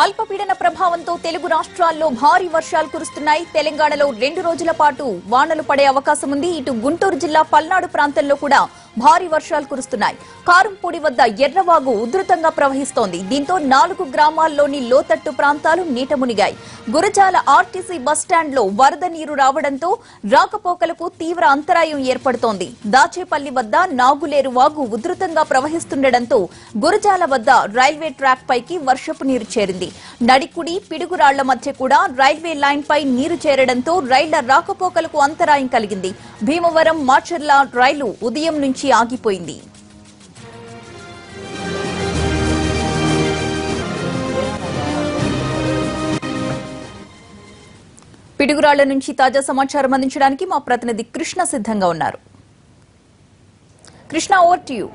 అల్పపీడన ప్రభావంతో తెలుగు రాష్ట్రాల్లో భారీ వర్షాలు కురుస్తున్నాయి తెలంగాణలో రెండు రోజుల పాటు వానలు పడే అవకాశం ఉంది ఇటు గుంటూరు జిల్లా పల్నాడు ప్రాంతంలో కూడా భారీ వర్షాలు కురుస్తున్నాయి కారంపూడి వద్ద ఎర్రవాగు ఉధృతంగా ప్రవహిస్తోంది దీంతో నాలుగు గ్రామాల్లోని లోతట్టు ప్రాంతాలు నీట మునిగాయి గురజాల ఆర్టీసీ బస్టాండ్ లో వరద నీరు రావడంతో రాకపోకలకు తీవ్ర అంతరాయం ఏర్పడుతోంది దాచేపల్లి వద్ద నాగులేరు వాగు ఉధృతంగా ప్రవహిస్తుండటంతో గురజాల వద్ద రైల్వే ట్రాక్ పైకి వర్షపు నీరు చేరింది నడికుడి పిడుగురాళ్ల మధ్య కూడా రైల్వే లైన్ పై నీరు చేరడంతో రైళ్ల రాకపోకలకు అంతరాయం కలిగింది భీమవరం మాచర్ల రైలు ఉదయం నుంచి ఆగిపోయింది పిడుగురాళ్ల నుంచి తాజా సమాచారం అందించడానికి మా ప్రతినిధి కృష్ణ సిద్ధంగా ఉన్నారు Krishna over to you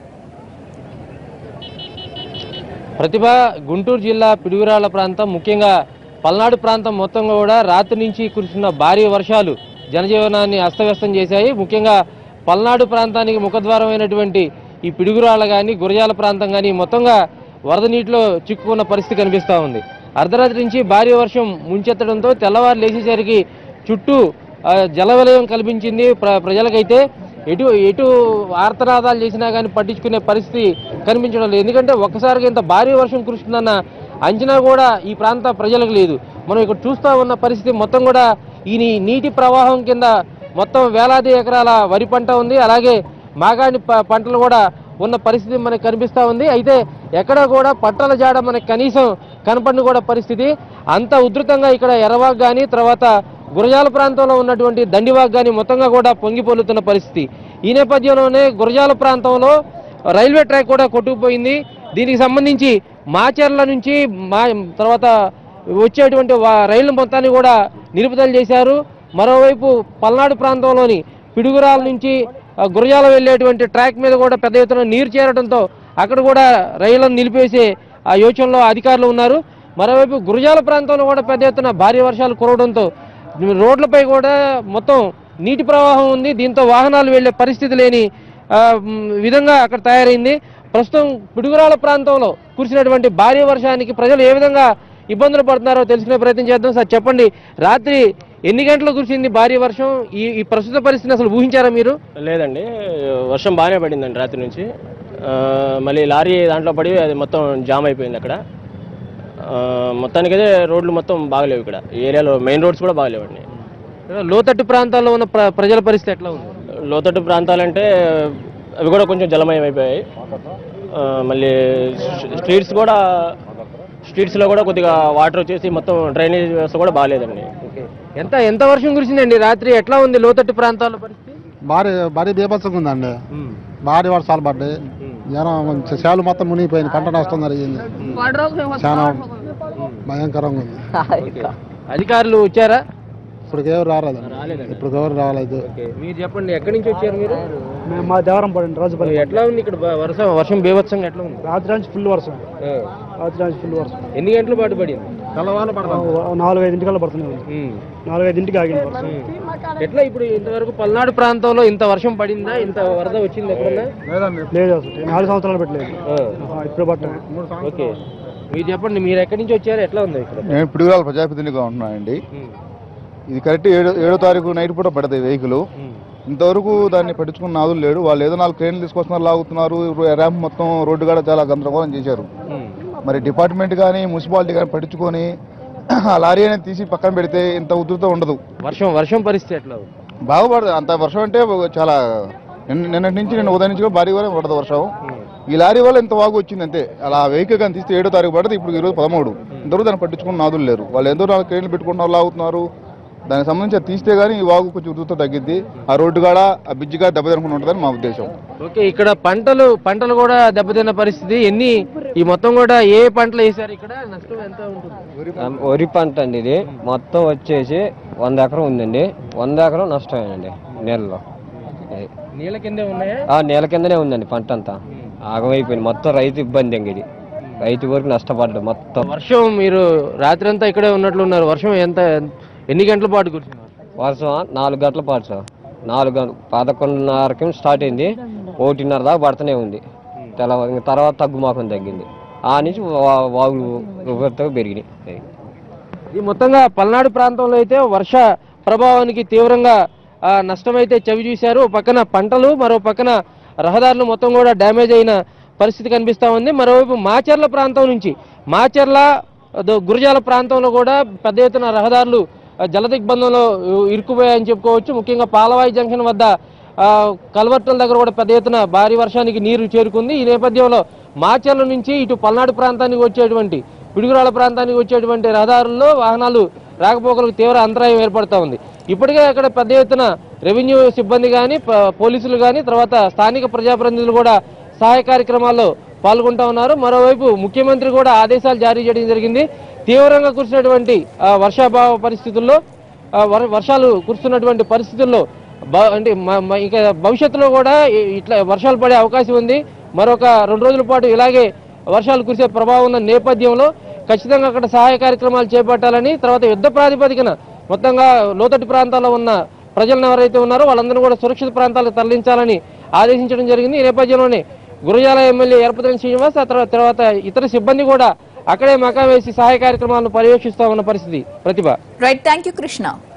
Pratibha Guntur జిల్లా పిడుగురాళ్ల ప్రాంతం ముఖ్యంగా పల్నాడు ప్రాంతం మొత్తం కూడా రాత్రి నుంచి కురుస్తున్న భారీ వర్షాలు జనజీవనాన్ని అస్తవ్యస్తం చేశాయి ముఖ్యంగా పల్నాడు ప్రాంతానికి ముఖద్వారమైనటువంటి ఈ పిడుగురాళ్ళ కానీ గురజాల ప్రాంతం కానీ మొత్తంగా వరద నీటిలో చిక్కుకున్న పరిస్థితి కనిపిస్తూ ఉంది అర్ధరాత్రి నుంచి భారీ వర్షం ముంచెత్తడంతో తెల్లవారు లేచేసరికి చుట్టూ ఆ, జలవిలయం కల్పించింది ప్ర ప్రజలకైతే ఎటు ఎటు ఆర్తనాదాలు చేసినా కానీ పట్టించుకునే పరిస్థితి కనిపించడం లేదు ఎందుకంటే ఒక్కసారిగా ఇంత భారీ వర్షం కురుస్తుందన్న అంచనా కూడా ఈ ప్రాంత ప్రజలకు లేదు మనం ఇక్కడ చూస్తూ ఉన్న పరిస్థితి మొత్తం కూడా ఈ నీ- నీటి ప్రవాహం కింద మొత్తం వేలాది ఎకరాల వరి పంట ఉంది అలాగే మాగాణి ప- పంటలు కూడా ఉన్న పరిస్థితి మనకు కనిపిస్తూ ఉంది అయితే ఎక్కడ కూడా పట్టల జాడ మనకి కనీసం కనపడిన కూడా పరిస్థితి అంత ఉధృతంగా ఇక్కడ ఎర్రవాగ్ కానీ తర్వాత గురజాల ప్రాంతంలో ఉన్నటువంటి దండివాగ్ కానీ మొత్తంగా కూడా పొంగి పొల్లుతున్న పరిస్థితి ఈ నేపథ్యంలోనే గురజాల ప్రాంతంలో రైల్వే ట్రాక్ కూడా కొట్టుకుపోయింది దీనికి సంబంధించి మాచర్ల నుంచి మా తర్వాత వచ్చేటువంటి వా- రైళ్ల మొత్తాన్ని కూడా నిలుపుదల చేశారు మరోవైపు పల్నాడు ప్రాంతంలోని పిడుగురాల నుంచి ఆ, గురజాల వెళ్ళేటువంటి ట్రాక్ మీద కూడా పెద్ద ఎత్తున నీరు చేరడంతో అక్కడ కూడా రైళ్లను నిలిపేసే ఆ యోచనలో అధికారులు ఉన్నారు మరోవైపు గురజాల ప్రాంతంలో కూడా పెద్ద ఎత్తున భారీ వర్షాలు కురవడంతో రోడ్లపై కూడా మొత్తం నీటి ప్రవాహం ఉంది దీంతో వాహనాలు వెళ్లే పరిస్థితి లేని ఆ, మ్, విధంగా అక్కడ తయారైంది ప్రస్తుతం పిడుగురాల ప్రాంతంలో కురిసినటువంటి భారీ వర్షానికి ప్రజలు ఏ విధంగా ఇబ్బందులు పడుతున్నారో తెలుసుకునే ప్రయత్నం చేద్దాం సార్ చెప్పండి రాత్రి ఎన్ని గంటలు కురిసింది భారీ వర్షం ఈ ఈ ప్రస్తుత పరిస్థితిని అసలు ఊహించారా మీరు లేదండి వర్షం బాగానే పడిందండి రాత్రి నుంచి ఆ, మళ్ళీ లారీ దాంట్లో పడి అది మొత్తం జామ్ అయిపోయింది అక్కడ ఆ, మొత్తానికైతే రోడ్లు మొత్తం బాగలేవు ఇక్కడ ఈ ఏరియాలో మెయిన్ రోడ్స్ కూడా బాగలేవండి లోతట్టు ప్రాంతాల్లో ఉన్న ప్ర- ప్రజల పరిస్థితి ఎట్లా ఉంది లోతట్టు ప్రాంతాలంటే అవి కూడా కొంచెం జలమయం అయిపోయాయి ఆ, మళ్ళీ స్ట్రీట్స్ కూడా స్ట్రీట్స్లో కూడా కొద్దిగా వాటర్ వచ్చేసి మొత్తం డ్రైనేజ్ వ్యవస్థ కూడా బాగాలేదండి ఎంత ఎంత వర్షం కురిసిందండి రాత్రి ఎట్లా ఉంది లోతట్టు ప్రాంతాల పరిస్థితి భారీ భారీ బీభత్సంగా ఉందండి భారీ వర్షాలు పడ్డాయి జనం చేలు మొత్తం మునిగిపోయింది పంట నష్టం జరిగింది చాలా భయంకరంగా ఉంది అధికారులు వచ్చారా ఇప్పుడు ఎవరు రాలేదు ఇప్పుడు ఎవరు రాలేదు మీరు చెప్పండి ఎక్కడి నుంచి వచ్చారు మీరు మేము మా దేవరం పడండి రాజుపల్లి ఎట్లా ఉంది ఇక్కడ బ- వర్షం వర్షం బీభత్సంగా ఎట్లా ఉంది రాత్రి నుంచి ఫుల్ వర్షం ఆ. రాత్రి నుంచి ఫుల్ వర్షం ఎన్ని గంటల పాటు పడింది నాలుగు ఐదింటికల్లా పడుతున్నాయి ఉమ్. నాలుగు ఐదింటికి ఆగింది వర్షం ఎట్లా ఇప్పుడు ఇంతవరకు పల్నాడు ప్రాంతంలో ఇంత వర్షం పడిందా ఇంత వరద వచ్చింది ఎప్పుడన్నా లేదు అసలు నాలుగు సంవత్సరాలు పెట్టలేదు ఆ. ఆహా, ఇప్పుడు పట్టాయి ఓకే మీరు చెప్పండి మీరు ఎక్కడి నుంచి వచ్చారు ఎట్లా ఉంది ఇక్కడ నేను పిడుగురాల ప్రజాప్రతినిధిగా ఉంటున్నానండి ఉమ్. ఇది కరెక్ట్ ఏడో ఏడో తారీఖు నైట్ పూట పడతాయి వెహికల్ ఉమ్. ఇంతవరకు దాన్ని పట్టించుకున్న నాదులు లేడు వాళ్ళు ఏదో నాలుగు ట్రైన్లు తీసుకొస్తున్నారు లాగుతున్నారు ర్యాంప్ మొత్తం రోడ్డు కూడా చాలా గందరగోళం చేశారు ఉమ్. మరి డిపార్ట్మెంట్ కానీ మున్సిపాలిటీ కానీ పట్టించుకొని ఆ లారీ అనేది తీసి పక్కన పెడితే ఇంత ఉధృతం ఉండదు వర్షం వర్షం పరిస్థితి ఎట్లా ఉంది బాగుపడదు అంత వర్షం అంటే చాలా నిన్న- నిన్నటి నుంచి నిన్న ఉదయం నుంచి కూడా భారీ వరకు పడదు వర్షం ఈ లారీ వల్ల ఇంత వాగు వచ్చింది అంతే అలా వెహికల్ కానీ తీస్తే ఏడో తారీఖు పడితే ఇప్పుడు ఈరోజు పదమూడు ఇంతవరకు దాన్ని పట్టించుకున్న నాదులు లేరు వాళ్ళు ఎంతో నాలుగు ట్రైన్లు పెట్టుకుంటున్నారు లాగుతున్నారు దానికి సంబంధించి అది తీస్తే కానీ ఈ వాగు కొంచెం ఉధృతం తగ్గిద్ది ఆ రోడ్డు కాడ ఆ బ్రిడ్జ్ కాడ దెబ్బతినకుండా ఉంటుందని మా ఉద్దేశం ఓకే ఇక్కడ పంటలు పంటలు కూడా దెబ్బతిన్న పరిస్థితి ఎన్ని ఈ మొత్తం కూడా ఏ పంటలు వేసారు ఇక్కడ నష్టం ఎంత ఉంటుంది వరి పంట అండి ఇది మొత్తం వచ్చేసి వంద ఎకరం ఉందండి వంద ఎకరం నష్టమేనండి నీళ్ళలో అది. నీళ్ళ కిందే ఉన్నాయా ఆ నీళ్ళ కిందనే ఉందండి పంట అంతా ఆగమైపోయింది మొత్తం రైతు ఇబ్బంది అండి ఇది రైతు వరకు నష్టపడ్డాడు మొత్తం వర్షం మీరు రాత్రి అంతా ఇక్కడే ఉన్నట్లున్నారు వర్షం ఎంత ఎన్ని గంటల పాటు కురిసింది వర్షం నాలుగు గంటల పాటు సార్ నాలుగు గంటలు పదకొండున్నరకి స్టార్ట్ అయింది ఒకటిన్నర దాకా పడుతూనే ఉంది తెల్ల ఇంకా తర్వాత తగ్గుమాకం తగ్గింది ఆ నుంచి వా- వాగులు విపరీతంగా పెరిగినాయి అది. ఈ మొత్తంగా పల్నాడు ప్రాంతంలో అయితే వర్ష ప్రభావానికి తీవ్రంగా ఆ, నష్టమైతే చవి చూశారు ఓ పక్కన పంటలు మరో పక్కన రహదారులు మొత్తం కూడా డ్యామేజ్ అయిన పరిస్థితి కనిపిస్తా ఉంది మరోవైపు మాచర్ల ప్రాంతం నుంచి మాచర్ల అదో గురజాల ప్రాంతంలో కూడా పెద్ద ఎత్తున రహదారులు ఆ, జల దిగ్బంధంలో ఇ- ఇరుక్కుపోయాయని చెప్పుకోవచ్చు ముఖ్యంగా పాలవాయి జంక్షన్ వద్ద ఆ, కల్వర్టుల దగ్గర కూడా పెద్ద ఎత్తున భారీ వర్షానికి నీరు చేరుకుంది ఈ నేపథ్యంలో మాచర్ల నుంచి ఇటు పల్నాడు ప్రాంతానికి వచ్చేటువంటి పిడుగురాళ్ళ ప్రాంతానికి వచ్చేటువంటి రహదారుల్లో వాహనాలు రాకపోకలకు తీవ్ర అంతరాయం ఏర్పడుతూ ఉంది ఇప్పటికే అక్కడ పెద్ద ఎత్తున రెవెన్యూ సిబ్బంది కానీ పోలీసులు కానీ తర్వాత స్థానిక ప్రజాప్రతినిధులు కూడా సహాయ కార్యక్రమాల్లో పాల్గొంటా ఉన్నారు మరోవైపు ముఖ్యమంత్రి కూడా ఆదేశాలు జారీ చేయడం జరిగింది తీవ్రంగా కురిసినటువంటి ఆ, వర్షాభావ పరిస్థితుల్లో ఆ, వర్- వర్షాలు కురుస్తున్నటువంటి పరిస్థితుల్లో బ- అంటే మ- మ- ఇక భవిష్యత్తులో కూడా ఇ- ఇట్లా వర్షాలు పడే అవకాశం ఉంది మరొక రెండు రోజుల పాటు ఇలాగే వర్షాలు కురిసే ప్రభావం ఉన్న నేపథ్యంలో ఖచ్చితంగా అక్కడ సహాయ కార్యక్రమాలు చేపట్టాలని తర్వాత యుద్ధ ప్రాతిపదికన మొత్తంగా లోతట్టు ప్రాంతాల్లో ఉన్న ప్రజలను ఎవరైతే ఉన్నారో వాళ్ళందరూ కూడా సురక్షిత ప్రాంతాలకు తరలించాలని ఆదేశించడం జరిగింది ఈ నేపథ్యంలోనే గురజాల ఎమ్మెల్యే ఎరపతిని శ్రీనివాస్ ఆ తర్వా- తర్వాత ఇతర సిబ్బంది కూడా అక్కడే మకా వేసి సహాయ కార్యక్రమాలను పర్యవేక్షిస్తా ఉన్న పరిస్థితి Pratibha right thank you Krishna